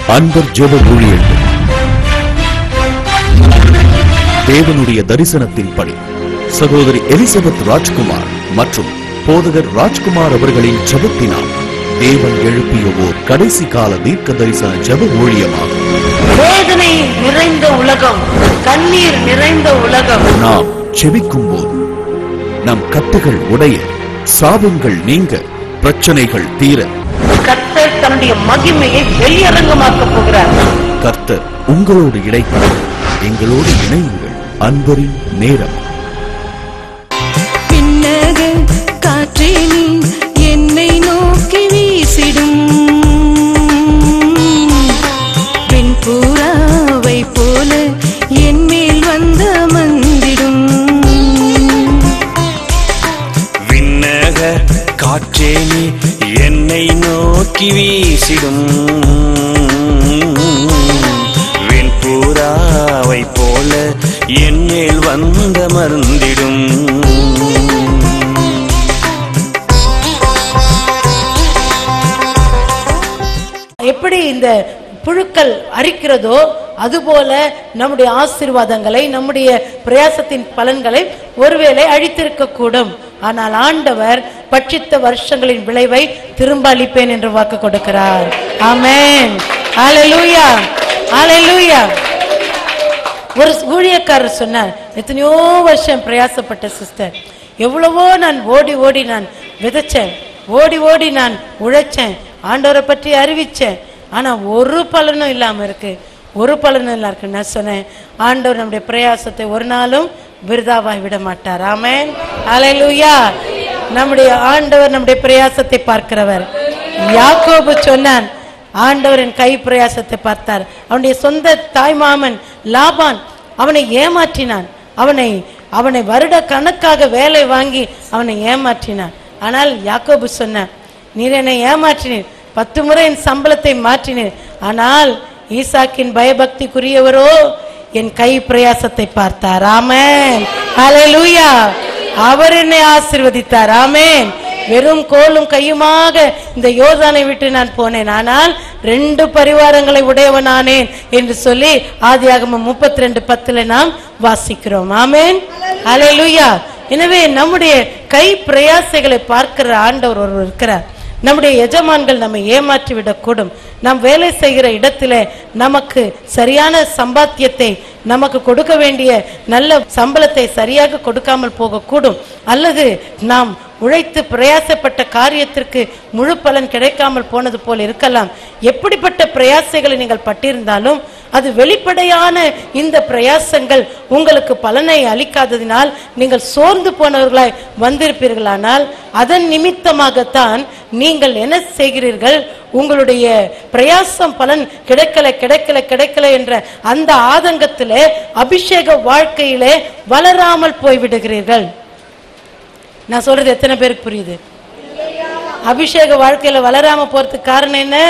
அன்பர் ஜெப ஊழியர்கள் தேவனுடைய தரிசனத்தின்படி சகோதரி எலிசபெத் ராஜ்குமார் மற்றும் போதகர் ராஜ்குமார் அவர்களின் ஜெபத்தினால் தேவன் எழுப்பிய ஓர் கடைசி கால தீர்க்க தரிசன ஜெப ஊழியமாகும் வேதனை நிறைந்த உலகம் கண்ணீர் நிறைந்த உலகம் நாம் ஜெபிக்கும் போது நம் கட்டுகள் உடைய சாபங்கள் நீங்க பிரச்சனைகள் தீர கர்த்தர் தன்னுடைய மகிமையை வெளியரங்கமாக்க போகிறார் கர்த்தர் உங்களோடு இடைப்பட எங்களோடு இணையுங்கள் அன்பரின் நேரம் பின்னக காற்றே நீ என்னை நோக்கி வீசிடும் வெண்பூராவை போல என் மேல் வந்த மந்திடும் விண்ணக காற்றே நீ என்னை நோக்கி வீசிடும் வெண்பூராவை போல என் மேல் வந்த மருந்திடும் எப்படி இந்த புழுக்கள் அரிக்கிறதோ அதுபோல நம்முடைய ஆசீர்வாதங்களை நம்முடைய பிரயாசத்தின் பலன்களை ஒருவேளை அழித்திருக்க கூடும் ஆனால் ஆண்டவர் பட்சித்த வருஷங்களின் விளைவை திரும்ப அளிப்பேன் என்று வாக்கு கொடுக்கிறார் ஆமென் ஹalleluya ஹalleluya ஒரு ஊழியக்காரர் சொன்னார் எத்தனையோ வருஷம் பிரயாசப்பட்ட சிஸ்டர் எவ்வளவோ நான் ஓடி ஓடி நான் விதைச்சேன் ஓடி ஓடி நான் உழைச்சேன் ஆண்டவரை பற்றி அறிவிச்சேன் ஆனா ஒரு பலனும் இல்லாம இருக்கு ஒரு பலனும் இல்ல இருக்கு நான் சொன்னேன் ஆண்டவர் நம்முடைய பிரயாசத்தை ஒரு நாளும் விருதாவாய் விட மாட்டார் ஆமென் ஹalleluya நம்முடைய ஆண்டவர் நம்முடைய பிரயாசத்தை பார்க்கிறவர் யாக்கோபு சொன்னான் ஆண்டவரின் கை பிரயாசத்தை பார்த்தார் அவனுடைய சொந்த தாய்மாமன் லாபான் அவனை ஏமாற்றினான் அவனை அவனை வருட கணக்காக வேலை வாங்கி அவனை ஏமாற்றினான் ஆனால் யாக்கோபு சொன்னான் நீர் என்னை ஏமாற்றினீர் பத்து முறை என் சம்பளத்தை மாற்றினீர் ஆனால் ஈசாக்கின் பயபக்திக்குரியவரோ என் கை பிரயாசத்தை பார்த்தார் ஆமென் ஹalleluya அவர் என்னை ஆசீர்வதித்தார் ஆமென் வெறும் கோலும் கையுமாக இந்த யோர்தானை விட்டு நான் போனேன் ஆனால் ரெண்டு பரிவாரங்களை உடையவனானேன் என்று சொல்லி ஆதியாகமம் முப்பத்தி ரெண்டு பத்துல நாம் வாசிக்கிறோம் ஆமென் ஹalleluya எனவே நம்முடைய கை பிரயாசைகளை பார்க்கிற ஆண்டவர் ஒருவர் இருக்கிறார் நம்முடைய எஜமான்கள் நம்மை ஏமாற்றி விடக்கூடும் நாம் வேலை செய்கிற இடத்திலே நமக்கு சரியான சம்பாத்தியத்தை நமக்கு கொடுக்க வேண்டிய நல்ல சம்பளத்தை சரியாக கொடுக்காமல் போகக்கூடும் அல்லது நாம் உழைத்து பிரயாசப்பட்ட காரியத்திற்கு முழு பலன் கிடைக்காமல் போனது போல் இருக்கலாம் எப்படிப்பட்ட பிரயாசைகளை நீங்கள் பட்டிருந்தாலும் அது வெளிப்படையான இந்த பிரயாசங்கள் உங்களுக்கு பலனை அளிக்காததினால் நீங்கள் சோர்ந்து போனவர்களாய் வந்திருப்பீர்களானால் அதன் நிமித்தமாகத்தான் நீங்கள் என்ன செய்கிறீர்கள் உங்களுடைய பிரயாசம் பலன் கிடைக்கல கிடைக்கல கிடைக்கல என்ற அந்த ஆதங்கத்திலே அபிஷேக வாழ்க்கையிலே வளராமல் போய்விடுகிறீர்கள் நான் சொல்றது எத்தனை பேருக்கு புரியுது அபிஷேக வாழ்க்கையில வளராம போறதுக்கு காரணம் என்ன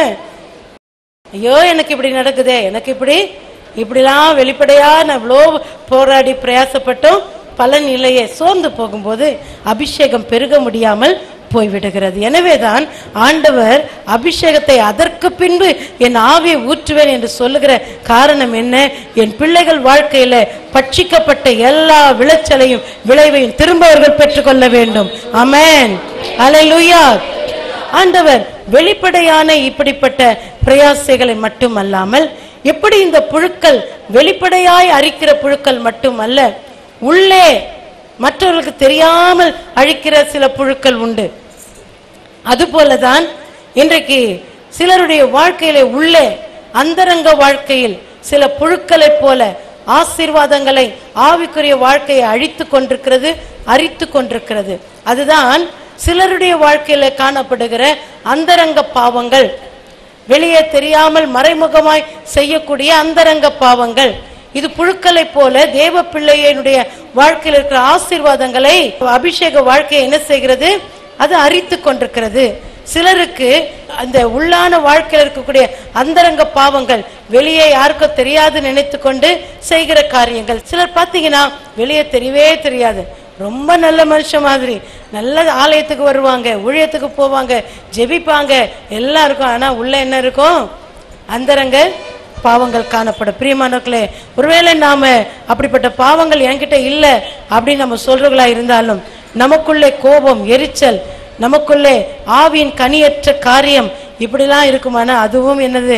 ஐயோ எனக்கு இப்படி நடக்குதே எனக்கு இப்படி இப்படிலாம் வெளிப்படையா நான் இவ்வளோ போராடி பிரயாசப்பட்டும் பலன் இல்லையே சோர்ந்து போகும்போது அபிஷேகம் பெருக முடியாமல் போய்விடுகிறது எனவேதான் ஆண்டவர் அபிஷேகத்தை அதற்கு பின்பு என் ஆவியை ஊற்றுவேன் என்று சொல்லுகிற காரணம் என்ன என் பிள்ளைகள் வாழ்க்கையில பட்சிக்கப்பட்ட எல்லா விளைச்சலையும் விளைவையும் திரும்ப அவர்கள் பெற்றுக்கொள்ள வேண்டும் அமேன் அல்லேலூயா ஆண்டவர் வெளிப்படையான இப்படிப்பட்ட பிரயாசைகளை மட்டுமல்லாமல் எப்படி இந்த புழுக்கள் வெளிப்படையாய் அரிக்கிற புழுக்கள் மட்டுமல்ல உள்ளே மற்றவர்களுக்கு தெரியாமல் அழிக்கிற சில புழுக்கள் உண்டு அதுபோலதான் இன்றைக்கு சிலருடைய வாழ்க்கையில உள்ளே அந்தரங்க வாழ்க்கையில் சில புழுக்களைப் போல ஆசீர்வாதங்களை ஆவிக்குரிய வாழ்க்கையை அழித்து கொண்டிருக்கிறது அரித்து கொண்டிருக்கிறது அதுதான் சிலருடைய வாழ்க்கையில காணப்படுகிற அந்தரங்க பாவங்கள் வெளியே தெரியாமல் மறைமுகமாய் செய்யக்கூடிய அந்தரங்க பாவங்கள் இது புழுக்களைப் போல தேவ பிள்ளையினுடைய வாழ்க்கையில் இருக்கிற ஆசீர்வாதங்களை அபிஷேக வாழ்க்கையை என்ன செய்கிறது அது அரித்து கொண்டிருக்கிறது சிலருக்கு அந்த உள்ளான வாழ்க்கையில் இருக்கக்கூடிய அந்தரங்க பாவங்கள் வெளியே யாருக்கும் தெரியாது நினைத்து கொண்டு செய்கிற காரியங்கள் சிலர் பார்த்தீங்கன்னா வெளியே தெரியவே தெரியாது ரொம்ப நல்ல மனுஷன் மாதிரி நல்ல ஆலயத்துக்கு வருவாங்க ஊழியத்துக்கு போவாங்க ஜெபிப்பாங்க எல்லாம் இருக்கும் ஆனா உள்ள என்ன இருக்கும் அந்தரங்க பாவங்கள் காணப்படும் பிரியமானவர்களே ஒருவேளை நாம அப்படிப்பட்ட பாவங்கள் என்கிட்ட இல்லை அப்படின்னு நம்ம சொல்றவங்களா இருந்தாலும் நமக்குள்ளே கோபம் எரிச்சல் நமக்குள்ளே ஆவியின் கனியற்ற காரியம் இப்படிலாம் இருக்குமானா அதுவும் என்னது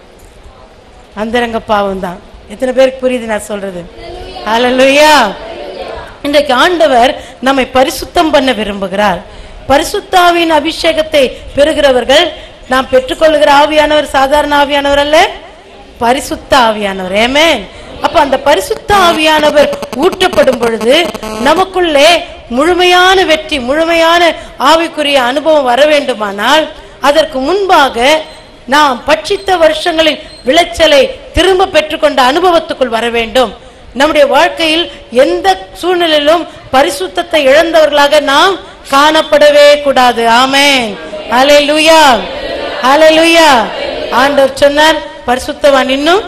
அந்தரங்க பாவம் தான் எத்தனை பேருக்கு புரியுது நான் சொல்றது ஹalleluya இன்றைக்கு ஆண்டவர் நம்மை பரிசுத்தம் பண்ண விரும்புகிறார் பரிசுத்தாவின் அபிஷேகத்தை பெறுகிறவர்கள் நாம் பெற்றுக்கொள்கிற ஆவியானவர் சாதாரண ஆவியானவர் அல்ல பரிசுத்த ஆவியானவர் ஏமே அப்ப அந்த பரிசுத்த ஆவியானவர் ஊற்றப்படும் பொழுது நமக்குள்ளே முழுமையான வெற்றி முழுமையான ஆவிக்குரிய அனுபவம் வர வேண்டுமானால் அதற்கு முன்பாக நாம் பட்சித்த வருஷங்களின் விளைச்சலை திரும்ப பெற்றுக்கொண்ட அனுபவத்துக்குள் வர வேண்டும் நம்முடைய வாழ்க்கையில் எந்த சூழ்நிலையிலும் பரிசுத்தத்தை இழந்தவர்களாக நாம் காணப்படவே கூடாது ஆமென் ஹalleluya ஹalleluya ஆண்டவர் சொன்னார் பரிசுத்தவான் இன்னும்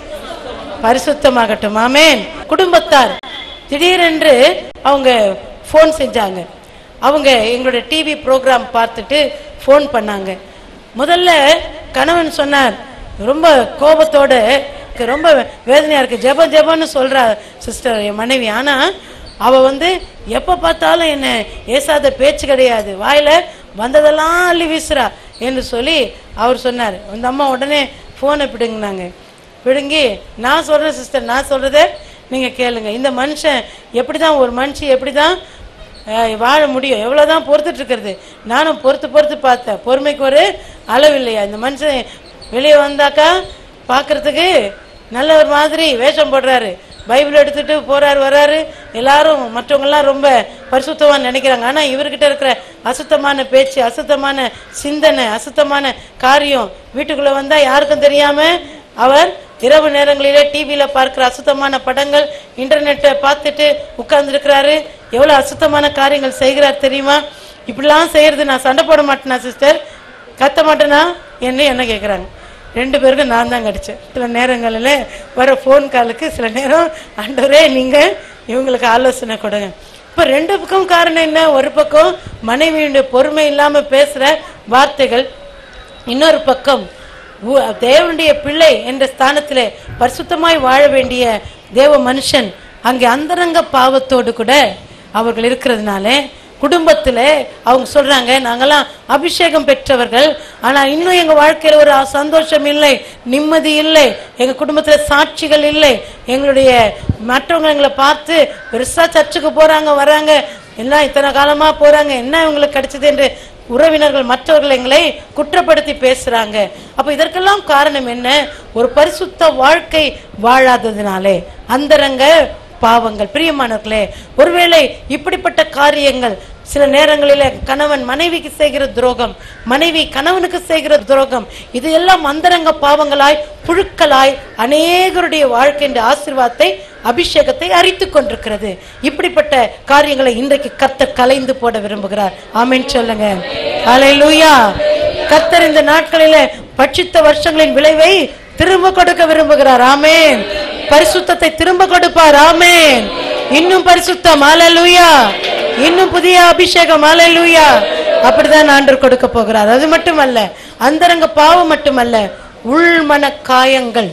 பரிசுத்தமாகட்டும் ஆமென் குடும்பத்தார் திடீரென்று அவங்க ஃபோன் செஞ்சாங்க அவங்க எங்களுடைய டிவி ப்ரோக்ராம் பார்த்துட்டு ஃபோன் பண்ணாங்க முதல்ல கணவன் சொன்னார் ரொம்ப கோபத்தோட "எனக்கு ரொம்ப வேதனையா இருக்கு ஜெபம் ஜெபம்னு சொல்றா சிஸ்டர் என் மனைவி ஆனா அவ வந்து எப்ப பார்த்தாலும் என்ன ஏசாத பேச்சு கிடையாது வாயில வந்ததெல்லாம் அள்ளி வீசுறா என்று சொல்லி அவர் சொன்னார் அந்த அம்மா உடனே போனை பிடுங்கினாங்க பிடுங்கி நான் சொல்றேன் சிஸ்டர் நான் சொல்றதை நீங்க கேளுங்க இந்த மனுஷன் எப்படிதான் ஒரு மனுஷன் எப்படிதான் அஹ், வாழ முடியும் எவ்வளவுதான் பொறுத்துட்டு இருக்கிறது நானும் பொறுத்து பொறுத்து பார்த்தேன் பொறுமைக்கு ஒரு அளவு இல்லையா இந்த மனுஷன் வெளியே வந்தாக்கா பார்க்கறதுக்கு நல்ல ஒரு மாதிரி வேஷம் போடுறாரு பைபிள் எடுத்துட்டு போறாரு வராரு எல்லாரும் மற்றவங்க எல்லாம் ரொம்ப பரிசுத்தமான்னு நினைக்கிறாங்க ஆனா இவர்கிட்ட இருக்கிற அசுத்தமான பேச்சு அசுத்தமான சிந்தனை அசுத்தமான காரியம் வீட்டுக்குள்ள வந்தா யாருக்கும் தெரியாம அவர் இரவு நேரங்களிலே டிவியில பார்க்கிற அசுத்தமான படங்கள் இன்டர்நெட்டை பார்த்துட்டு உட்கார்ந்துருக்கிறாரு எவ்வளவு அசுத்தமான காரியங்கள் செய்கிறார் தெரியுமா இப்படிலாம் செய்யறது நான் சண்டை போட மாட்டேனா சிஸ்டர் கத்த மாட்டேனா என்ன என்ன கேட்குறாங்க ரெண்டு பேருக்கும் நான் தான் கடிச்சேன் சில நேரங்களில் வர ஃபோன் காலுக்கு சில நேரம் ஆண்டவரே நீங்கள் இவங்களுக்கு ஆலோசனை கொடுங்க இப்போ ரெண்டு பக்கம் காரணம் என்ன ஒரு பக்கம் மனைவியுடைய பொறுமை இல்லாமல் பேசுகிற வார்த்தைகள் இன்னொரு பக்கம் உ- தேவனுடைய பிள்ளை என்ற ஸ்தானத்திலே பரிசுத்தமாய் வாழ வேண்டிய தேவ மனுஷன் அங்கே அந்தரங்க பாவத்தோடு கூட அவர்கள் இருக்கிறதுனால குடும்பத்துல அவங்க சொல்றாங்க நாங்கெல்லாம் அபிஷேகம் பெற்றவர்கள் ஆனா இன்னும் எங்க வாழ்க்கையில ஒரு சந்தோஷம் இல்லை நிம்மதி இல்லை எங்க குடும்பத்துல சாட்சிகள் இல்லை எங்களுடைய மற்றவங்க எங்களை பார்த்து பெருசா சர்ச்சுக்கு போறாங்க வராங்க எல்லாம் இத்தனை காலமா போறாங்க என்ன இவங்களுக்கு கிடைச்சது என்று உறவினர்கள் மற்றவர்கள் எங்களை குற்றப்படுத்தி பேசுறாங்க அப்ப இதற்கெல்லாம் காரணம் என்ன ஒரு பரிசுத்த வாழ்க்கை வாழாததினாலே அந்தரங்க பாவங்கள் பிரியமானவர்களே ஒருவேளை இப்படிப்பட்ட காரியங்கள் சில நேரங்களிலே கணவன் மனைவிக்கு செய்கிற துரோகம் மனைவி கணவனுக்கு செய்கிற துரோகம் இது எல்லாம் அந்தரங்க பாவங்களாய் புழுக்களாய் அநேகருடைய வாழ்க்கையின் ஆசீர்வாதத்தை அபிஷேகத்தை அரித்து கொண்டிருக்கிறது இப்படிப்பட்ட காரியங்களை இன்றைக்கு கர்த்தர் கலைந்து போட விரும்புகிறார் ஆமென் சொல்லுங்க ஹalleluya கர்த்தர் இந்த நாட்களிலே பட்சித்த வருஷங்களின் விளைவை திரும்ப கொடுக்க விரும்புகிறார் ஆமென் பரிசுத்தத்தை திரும்ப கொடுப்பார் ஆமென் இன்னும் பரிசுத்தம் ஹalleluya இன்னும் புதிய அபிஷேகம் ஹalleluya அப்படிதான் ஆண்டவர் கொடுக்க போகிறார் அது மட்டுமல்ல அந்தரங்க பாவம் மட்டுமல்ல உள்மன காயங்கள்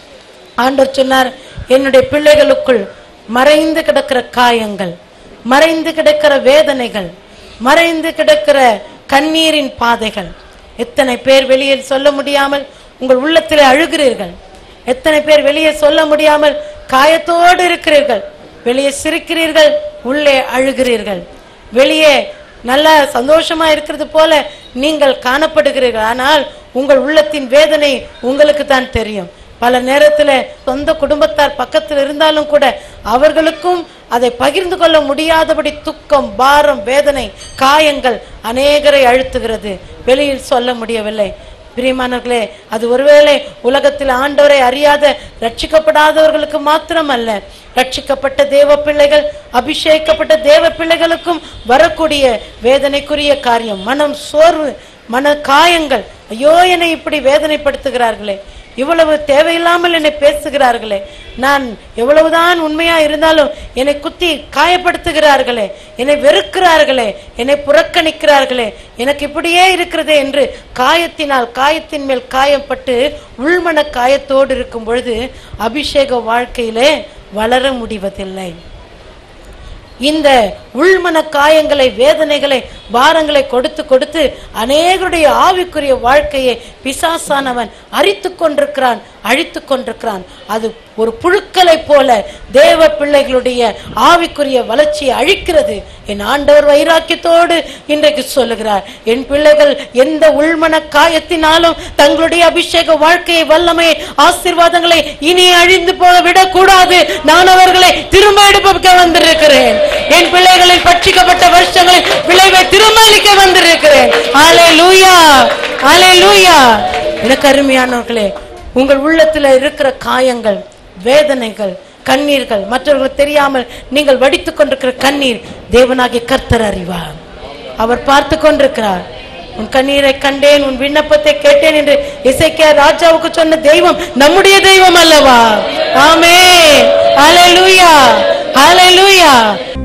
ஆண்டவர் சொன்னார் என்னுடைய பிள்ளைகளுக்குள் மறைந்து கிடக்கிற காயங்கள் மறைந்து கிடக்கிற வேதனைகள் மறைந்து கிடக்கிற கண்ணீரின் பாதைகள் எத்தனை பேர் வெளியே சொல்ல முடியாமல் உங்கள் உள்ளத்திலே அழுகிறீர்கள் எத்தனை பேர் வெளியே சொல்ல முடியாமல் காயத்தோடு இருக்கிறீர்கள் வெளியே சிரிக்கிறீர்கள் உள்ளே அழுகிறீர்கள் வெளியே நல்லா சந்தோஷமா இருக்கிறது போல நீங்கள் காணப்படுகிறீர்கள் ஆனால் உங்கள் உள்ளத்தின் வேதனை உங்களுக்கு தான் தெரியும் பல நேரத்துல சொந்த குடும்பத்தார் பக்கத்தில் இருந்தாலும் கூட அவர்களுக்கும் அதை பகிர்ந்து கொள்ள முடியாதபடி துக்கம் பாரம் வேதனை காயங்கள் அநேகரை அழுத்துகிறது வெளியில் சொல்ல முடியவில்லை பிரியமானவர்களே அது ஒருவேளை உலகத்தில் ஆண்டவரை அறியாத ரட்சிக்கப்படாதவர்களுக்கு மாத்திரமல்ல ரட்சிக்கப்பட்ட தேவ பிள்ளைகள் அபிஷேகிக்கப்பட்ட தேவ பிள்ளைகளுக்கும் வரக்கூடிய வேதனைக்குரிய காரியம் மனம் சோர்வு மன காயங்கள் ஐயோ என்னை இப்படி வேதனைப்படுத்துகிறார்களே இவ்வளவு தேவையில்லாமல் என்னை பேசுகிறார்களே நான் எவ்வளவுதான் உண்மையா இருந்தாலும் என்னை குத்தி காயப்படுத்துகிறார்களே என்னை வெறுக்கிறார்களே என்னை புறக்கணிக்கிறார்களே எனக்கு இப்படியே இருக்கிறதே என்று காயத்தினால் காயத்தின் மேல் காயப்பட்டு உள்மன காயத்தோடு இருக்கும் பொழுது அபிஷேக வாழ்க்கையிலே வளர முடிவதில்லை இந்த உள்மன காயங்களை வேதனைகளை பாரங்களை கொடுத்து கொடுத்து அநேகருடைய ஆவிக்குரிய வாழ்க்கையை பிசாசானவன் அரித்து கொண்டிருக்கிறான் அழித்து கொண்டிருக்கிறான் அது ஒரு புழுக்களை போல தேவ பிள்ளைகளுடைய ஆவிக்குரிய வளர்ச்சியை அழிக்கிறது என் ஆண்டவர் வைராக்கியத்தோடு இன்றைக்கு சொல்லுகிறார் என் பிள்ளைகள் எந்த உள்மன காயத்தினாலும் தங்களுடைய அபிஷேக வாழ்க்கையை வல்லமையை ஆசீர்வாதங்களை இனி அழிந்து போக விடக்கூடாது நான் அவர்களை திரும்ப எடுப்ப வந்திருக்கிறேன் என் பிள்ளைகளின் பட்சிக்கப்பட்ட வருஷங்களில் விளைவை திரும்ப அளிக்க வந்திருக்கிறேன் ஆலே லூயா ஆலே லூயா எனக்கு அருமையானவர்களே உங்கள் உள்ளத்துல இருக்கிற காயங்கள் வேதனைகள் கண்ணீர்கள் மற்றவர்களுக்கு தெரியாமல் நீங்கள் வடித்துக் கொண்டிருக்கிற கண்ணீர் தேவனாகிய கர்த்தர் அறிவார் அவர் பார்த்து கொண்டிருக்கிறார் உன் கண்ணீரை கண்டேன் உன் விண்ணப்பத்தை கேட்டேன் என்று இசைக்கியா ராஜாவுக்கு சொன்ன தெய்வம் நம்முடைய தெய்வம் அல்லவா ஆமே ஹalleluya ஹalleluya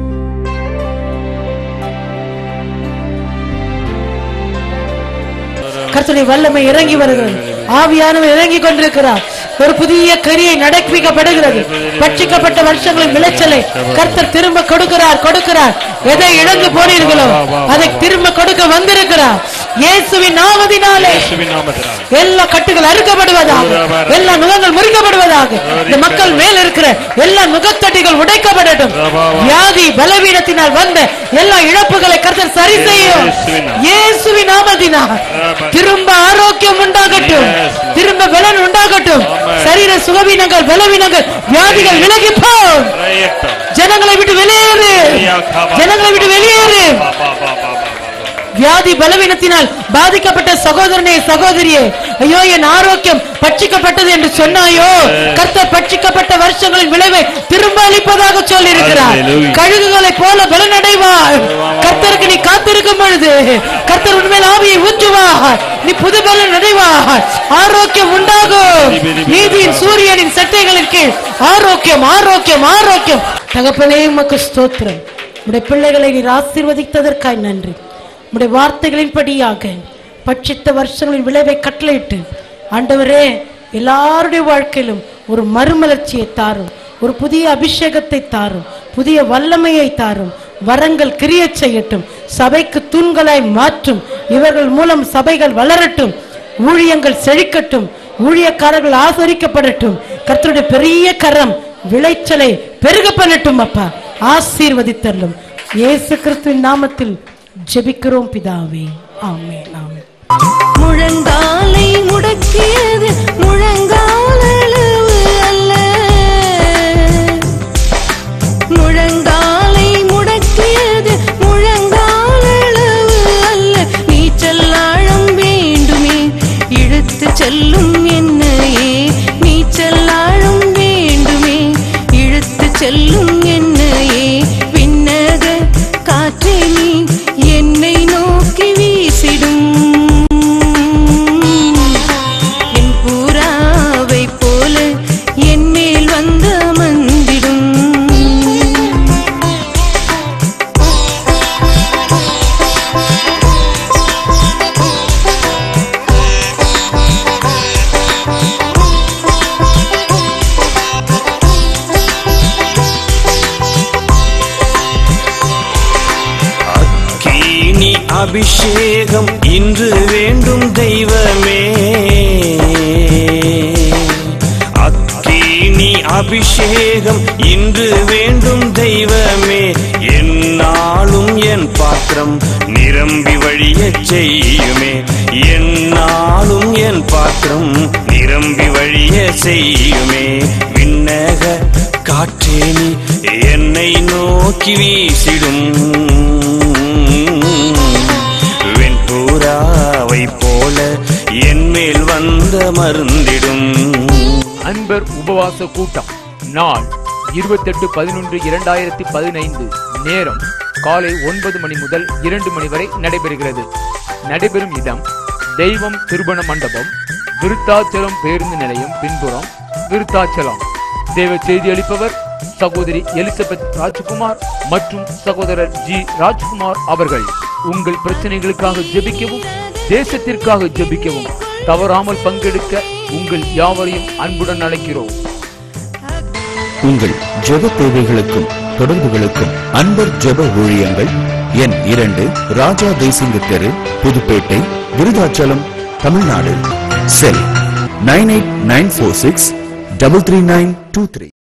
கர்த்தருடைய வல்லமை இறங்கி வருகிறது ஆவியானவர் இறங்கி கொண்டிருக்கிறார் ஒரு புதிய கரியை நடப்பிக்கப்படுகிறது பட்சிக்கப்பட்ட வருஷங்களின் விளைச்சலை கர்த்தர் திரும்ப கொடுக்கிறார் கொடுக்கிறார் எதை இழந்து போனீர்களோ அதை திரும்ப கொடுக்க வந்திருக்கிறார் இயேசுவின் நாமத்தினாலே எல்லா கட்டுகள் அறுக்கப்படுவதாக எல்லா நுகங்கள் முறிக்கப்படுவதாக இந்த மக்கள் மேல் இருக்கிற எல்லா நுகத்தடிகள் உடைக்கப்படட்டும் வியாதி பலவீனத்தினால் வந்த எல்லா இழப்புகளை கர்த்தர் சரி செய்யும் இயேசுவின் நாமத்தினால் திரும்ப ஆரோக்கியம் உண்டாகட்டும் திரும்ப பலன் உண்டாகட்டும் சரீர சுகவீனங்கள் பலவீனங்கள் வியாதிகள் விலகி போ ஜனங்களை விட்டு வெளியேறு ஜனங்களை விட்டு வெளியேறு வியாதி பலவீனத்தினால் பாதிக்கப்பட்ட சகோதரனே சகோதரியே ஐயோ என் ஆரோக்கியம் பட்சிக்கப்பட்டது என்று சொன்னாயோ கர்த்தர் பட்சிக்கப்பட்ட வருஷங்களின் விளைவை திரும்ப அளிப்பதாக சொல்லி இருக்கிறார் Hallelujah. கழுகுகளை போல பலனடைவார் கர்த்தருக்கு நீ காத்திருக்கும் பொழுது கர்த்தர் உண்மையில் ஆவியை ஊற்றுவார் நீ புது பலன் அடைவார் ஆரோக்கியம் உண்டாகும் நீதியின் சூரியனின் சட்டைகளின் கீழ் ஆரோக்கியம் ஆரோக்கியம் ஆரோக்கியம் தகப்பனே உமக்கு ஸ்தோத்திரம் உடைய பிள்ளைகளை நீர் ஆசீர்வதித்ததற்காய் நன்றி உடைய வார்த்தைகளின்படியாக பட்சித்த வருஷங்களின் விளைவை கட்டளையிட்டு ஆண்டவரே எல்லாருடைய வாழ்க்கையிலும் ஒரு மறுமலர்ச்சியை தாரும் ஒரு புதிய அபிஷேகத்தை தாரும் புதிய வல்லமையை தாரும் வரங்கள் கிரியச் செய்யட்டும் சபைக்கு தூண்களாய் மாற்றும் இவர்கள் மூலம் சபைகள் வளரட்டும் ஊழியங்கள் செழிக்கட்டும் ஊழியக்காரர்கள் ஆசரிக்கப்படட்டும் கர்த்தருடைய பெரிய கரம் விளைச்சலை பெருக பண்ணட்டும் அப்பா ஆசீர்வதித்தள்ளும் இயேசு கிறிஸ்துவின் நாமத்தில் ஜெபிக்கிறோம் பிதாவே ஆமென் ஆமென் முழங்காலை முடக்கியது முழங்காலளவு அல்ல முழங்காலை முடக்கியது முழங்காலளவு அல்ல நீச்சல் ஆழம் வேண்டுமே இழுத்து செல்லும் என்னையே நீச்சல் ஆழம் வேண்டுமே இழுத்து செல்லும் என்னையே விண்ணக காற்றே நீ என்னை நோக்கி வீசிடும் என் பூராவை போல என் மேல் வந்து அமர்ந்திடும் அக்கீனி அபிஷேகம் இன்று வேண்டும் தெய்வமே அக்கீனி அபிஷேகம் இன்று வேண்டும் தெய்வமே என்னாலும் என் பாத்திரம் நிரம்பி வழியச் செய்யுமே என்னாலும் என் பாத்திரம் நிரம்பி வழிய செய்யுமே விண்ணக காற்றேனி என்னை நோக்கி வீசிடும் வெண்பூராவை போல என் மேல் வந்த மருந்திடும் அன்பர் உபவாச கூட்டம் நாள் இருபத்தெட்டு பதினொன்று இரண்டாயிரத்தி பதினைந்து நேரம் காலை ஒன்பது மணி முதல் இரண்டு மணி வரை நடைபெறுகிறது நடைபெறும் இடம் தெய்வம் திருபண மண்டபம் விருத்தாச்சலம் பேருந்து நிலையம் பின்புறம் விருத்தாச்சலம் தேவ செய்தி அளிப்பவர் சகோதரி எலிசபெத் ராஜ்குமார் மற்றும் சகோதரர் ஜி ராஜ்குமார் அவர்கள் உங்கள் பிரச்சனைகளுக்காக ஜெபிக்கவும் தேசத்திற்காக ஜெபிக்கவும் தவறாமல் பங்கெடுக்க உங்கள் யாவரையும் அன்புடன் அழைக்கிறோம் உங்கள் ஜெப தேவைகளுக்கும் தொடர்புகளுக்கும் அன்பர் ஜெப ஊழியங்கள் எண் இரண்டு ராஜா தேசிங்க தெரு Puduppettai Virudhachalam Tamil Nadu cell nine eight nine four six double three nine two three